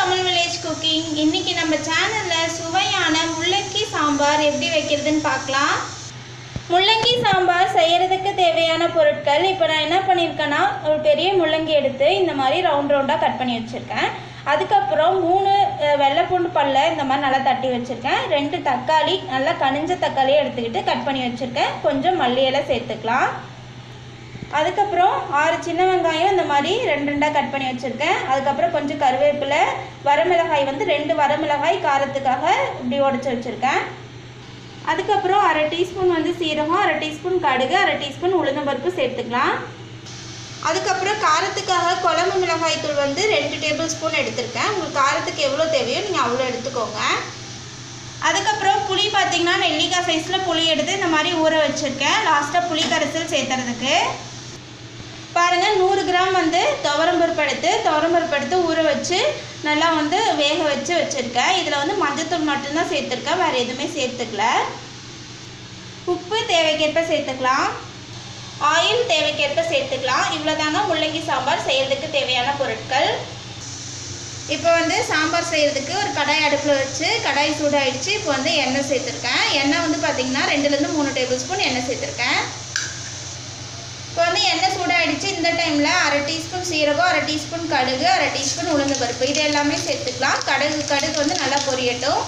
Tamil village cooking இன்னைக்கு நம்ம சேனலில் சுவையான முள்ளங்கி சாம்பார் எப்படி வைக்கிறதுன்னு பார்க்கலாம் முள்ளங்கி சாம்பார் செய்கிறதுக்கு தேவையான பொருட்கள் இப்போ நான் என்ன பண்ணியிருக்கேன்னா ஒரு பெரிய முள்ளங்கி எடுத்து இந்த மாதிரி ரவுண்ட் ரவுண்டாக கட் பண்ணி வச்சுருக்கேன் அதுக்கப்புறம் மூணு அஹ், வெள்ளைப்பூண்டு பல்ல இந்த மாதிரி நல்லா தட்டி வச்சுருக்கேன் ரெண்டு தக்காளி நல்லா கனிஞ்ச தக்காளியை எடுத்துக்கிட்டு கட் பண்ணி வச்சுருக்கேன் கொஞ்சம் மல்லி இலை சேர்த்துக்கலாம் அதுக்கப்புறம் ஆறு சின்ன வெங்காயம் இந்த மாதிரி ரெண்டு ரெண்டாக கட் பண்ணி வச்சுருக்கேன் அதுக்கப்புறம் கொஞ்சம் கருவேப்பிலை வரமிளகாய் வந்து ரெண்டு வரமிளகாய் காரத்துக்காக இப்படி உடச்சி வச்சுருக்கேன் அதுக்கப்புறம் அரை டீஸ்பூன் வந்து சீரகம் அரை டீஸ்பூன் கடுகு அரை டீஸ்பூன் உளுந்தம்பருப்பு சேர்த்துக்கலாம் அதுக்கப்புறம் காரத்துக்காக குழம்பு மிளகாய் தூள் வந்து ரெண்டு டேபிள் ஸ்பூன் எடுத்திருக்கேன் உங்களுக்கு காரத்துக்கு எவ்வளோ தேவையோ நீங்கள் அவ்வளோ எடுத்துக்கோங்க அதுக்கப்புறம் புளி பார்த்தீங்கன்னா நெல்லிக்காய் சைஸில் புளி எடுத்து இந்த மாதிரி ஊற வச்சுருக்கேன் லாஸ்ட்டாக புளி கரைசல் சேர்த்துறதுக்கு பாருங்கள் நூறு கிராம் வந்து துவரம்பருப்பு எடுத்து துவரம்பருப்பு எடுத்து ஊற வச்சு நல்லா வந்து வேக வச்சு வச்சுருக்கேன் இதில் வந்து மஞ்சத்தூள் மட்டும்தான் சேர்த்துருக்கேன் வேறு எதுவுமே சேர்த்துக்கல உப்பு தேவைக்கேற்ப சேர்த்துக்கலாம் ஆயில் தேவைக்கேற்ப சேர்த்துக்கலாம் இவ்வளோதாங்க முள்ளங்கி சாம்பார் செய்கிறதுக்கு தேவையான பொருட்கள் இப்போ வந்து சாம்பார் செய்கிறதுக்கு ஒரு கடாய் அடுப்பில் வச்சு கடாய் சூடாயிடுச்சு இப்போ வந்து எண்ணெய் சேர்த்துருக்கேன் எண்ணெய் வந்து பார்த்திங்கன்னா ரெண்டுலேருந்து மூணு டேபிள் ஸ்பூன் எண்ணெய் சேர்த்துருக்கேன் இப்போ வந்து எண்ணெய் சூடாயிடுச்சு இந்த டைமில் அரை டீஸ்பூன் சீரகம் அரை டீஸ்பூன் கடுகு அரை டீஸ்பூன் உளுந்து பருப்பு இது எல்லாமே சேர்த்துக்கலாம் கடுகு கடுகு வந்து நல்லா பொரியட்டும்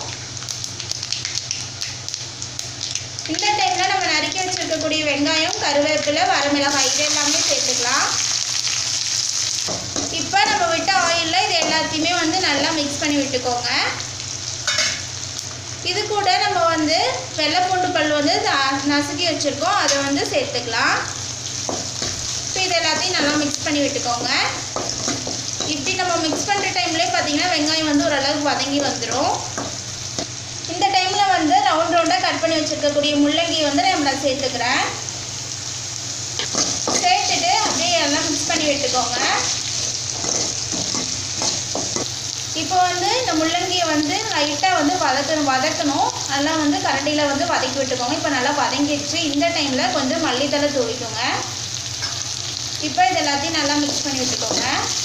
இந்த டைமில் நம்ம நறுக்கி வச்சுருக்கக்கூடிய வெங்காயம் கருவேப்பிலை வரமிளகாய் இது எல்லாமே சேர்த்துக்கலாம் இப்போ நம்ம விட்ட ஆயிலில் இது எல்லாத்தையுமே வந்து நல்லா மிக்ஸ் பண்ணி விட்டுக்கோங்க இது கூட நம்ம வந்து வெள்ளைப்பூண்டு பல் வந்து ந- நசுக்கி வச்சுருக்கோம் அதை வந்து சேர்த்துக்கலாம் இப்போ இது எல்லாத்தையும் நல்லா மிக்ஸ் பண்ணி விட்டுக்கோங்க இப்படி நம்ம மிக்ஸ் பண்ணுற டைம்லேயே பார்த்தீங்கன்னா வெங்காயம் வந்து ஓரளவுக்கு வதங்கி வந்துடும் இந்த டைமில் வந்து ரவுண்ட் ரவுண்டாக கட் பண்ணி வச்சுருக்கக்கூடிய முள்ளங்கி வந்து நம்ம நான் சேர்த்துக்கிறேன் சேர்த்துட்டு அப்படியே எல்லாம் மிக்ஸ் பண்ணி விட்டுக்கோங்க இப்போ வந்து இந்த முள்ளங்கியை வந்து லைட்டாக வந்து வதக்கணும் வதக்கணும் நல்லா வந்து கரண்டியில் வந்து வதக்கி விட்டுக்கோங்க இப்போ நல்லா வதங்கிடுச்சு இந்த டைமில் கொஞ்சம் மல்லித்தலை தூவிக்கோங்க இப்போ இது எல்லாத்தையும் நல்லா மிக்ஸ் பண்ணி விட்டுக்கோங்க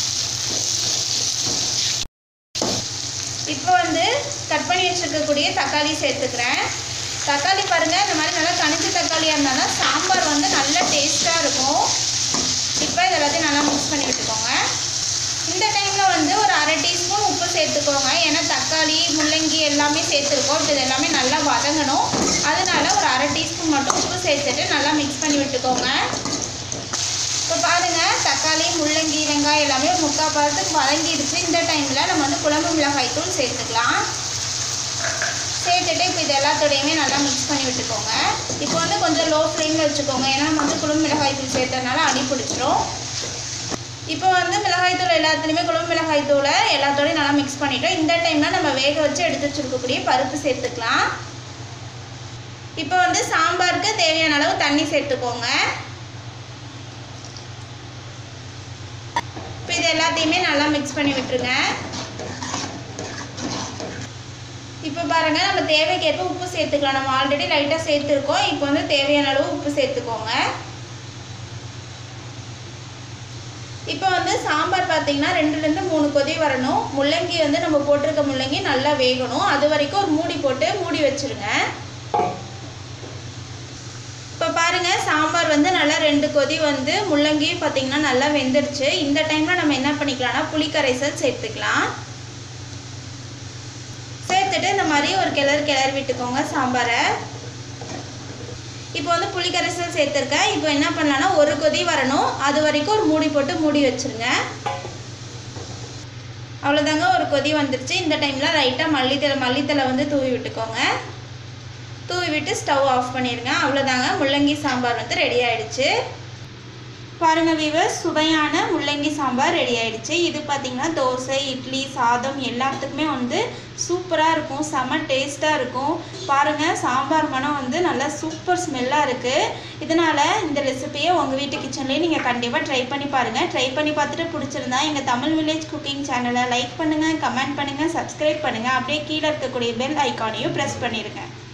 இப்போ வந்து கட் பண்ணி வச்சுருக்கக்கூடிய தக்காளி சேர்த்துக்கிறேன் தக்காளி பாருங்கள் இந்த மாதிரி நல்லா கனிஞ்ச தக்காளியாக இருந்தாலும் சாம்பார் வந்து நல்ல டேஸ்ட்டாக இருக்கும் இப்போ இது எல்லாத்தையும் நல்லா மிக்ஸ் பண்ணி விட்டுக்கோங்க இந்த டைமில் வந்து ஒரு அரை டீஸ்பூன் உப்பு சேர்த்துக்கோங்க ஏன்னா தக்காளி முள்ளங்கி எல்லாமே சேர்த்துருக்கோம் இப்போ இது எல்லாமே நல்லா வதங்கணும் அதனால ஒரு அரை டீஸ்பூன் மட்டும் உப்பு சேர்த்துட்டு நல்லா மிக்ஸ் பண்ணி விட்டுக்கோங்க இப்போ பாருங்கள் தக்காளி முள்ளங்கி வெங்காயம் எல்லாமே ஒரு முக்கால் பழத்துக்கு வதங்கிடுச்சு இந்த டைமில் நம்ம வந்து குழம்பு மிளகாய் தூள் சேர்த்துக்கலாம் சேர்த்துட்டு இப்போ இது எல்லாத்தோடையுமே நல்லா மிக்ஸ் பண்ணி விட்டுக்கோங்க இப்போ வந்து கொஞ்சம் லோ ஃப்ளேமில் வச்சுக்கோங்க ஏன்னா நம்ம வந்து குழம்பு மிளகாய் தூள் சேர்த்ததுனால அடி பிடிச்சிரும் இப்போ வந்து மிளகாய் தூள் எல்லாத்துலேயுமே குழம்பு மிளகாய் தூளை எல்லாத்தோடையும் நல்லா மிக்ஸ் பண்ணிட்டோம் இந்த டைமில் நம்ம வேக வச்சு எடுத்து வச்சுருக்கக்கூடிய பருப்பு சேர்த்துக்கலாம் இப்போ வந்து சாம்பாருக்கு தேவையான அளவு தண்ணி சேர்த்துக்கோங்க இப்போ இது எல்லாத்தையுமே நல்லா மிக்ஸ் பண்ணி விட்டுருங்க இப்போ பாருங்க நம்ம தேவைக்கேற்ப உப்பு சேர்த்துக்கலாம் நம்ம ஆல்ரெடி லைட்டாக சேர்த்துருக்கோம் இப்போ வந்து தேவையான அளவு உப்பு சேர்த்துக்கோங்க இப்போ வந்து சாம்பார் பார்த்தீங்கன்னா ரெண்டுலேருந்து மூணு கொதி வரணும் முள்ளங்கி வந்து நம்ம போட்டிருக்க முள்ளங்கி நல்லா வேகணும் அது வரைக்கும் ஒரு மூடி போட்டு மூடி வச்சிருங்க இப்போ பாருங்க சாம்பார் வந்து நல்லா ரெண்டு கொதி வந்து முள்ளங்கி பார்த்தீங்கன்னா நல்லா வெந்துடுச்சு இந்த டைமில் நம்ம என்ன பண்ணிக்கலாம்னா புளிக்கரைசல் சேர்த்துக்கலாம் சேர்த்துட்டு இந்த மாதிரி ஒரு கிளறு கிளறி விட்டுக்கோங்க சாம்பாரை இப்போ வந்து புளிக்கரைசல் சேர்த்துருக்கேன் இப்போ என்ன பண்ணலான்னா ஒரு கொதி வரணும் அது வரைக்கும் ஒரு மூடி போட்டு மூடி வச்சிருங்க அவ்வளோதாங்க ஒரு கொதி வந்துருச்சு இந்த டைமில் லைட்டாக மல்லித்தலை மல்லித்தலை வந்து தூவி விட்டுக்கோங்க தூவி விட்டு ஸ்டவ் ஆஃப் பண்ணிடுங்க அவ்வளோதாங்க முள்ளங்கி சாம்பார் வந்து ரெடி ஆயிடுச்சு பாருங்க வீவர்ஸ் சுவையான முள்ளங்கி சாம்பார் ரெடி ஆயிடுச்சு இது பார்த்தீங்கன்னா தோசை இட்லி சாதம் எல்லாத்துக்குமே வந்து சூப்பராக இருக்கும் செம டேஸ்ட்டாக இருக்கும் பாருங்கள் சாம்பார் மனம் வந்து நல்லா சூப்பர் ஸ்மெல்லாக இருக்குது இதனால் இந்த ரெசிபியை உங்கள் வீட்டு கிச்சன்லேயே நீங்கள் கண்டிப்பாக ட்ரை பண்ணி பாருங்கள் ட்ரை பண்ணி பார்த்துட்டு பிடிச்சிருந்தா எங்கள் தமிழ் வில்லேஜ் குக்கிங் சேனலை லைக் பண்ணுங்கள் கமெண்ட் பண்ணுங்கள் சப்ஸ்கிரைப் பண்ணுங்கள் அப்படியே கீழே இருக்கக்கூடிய பெல் ஐக்கானையும் ப்ரெஸ் பண்ணிடுங்க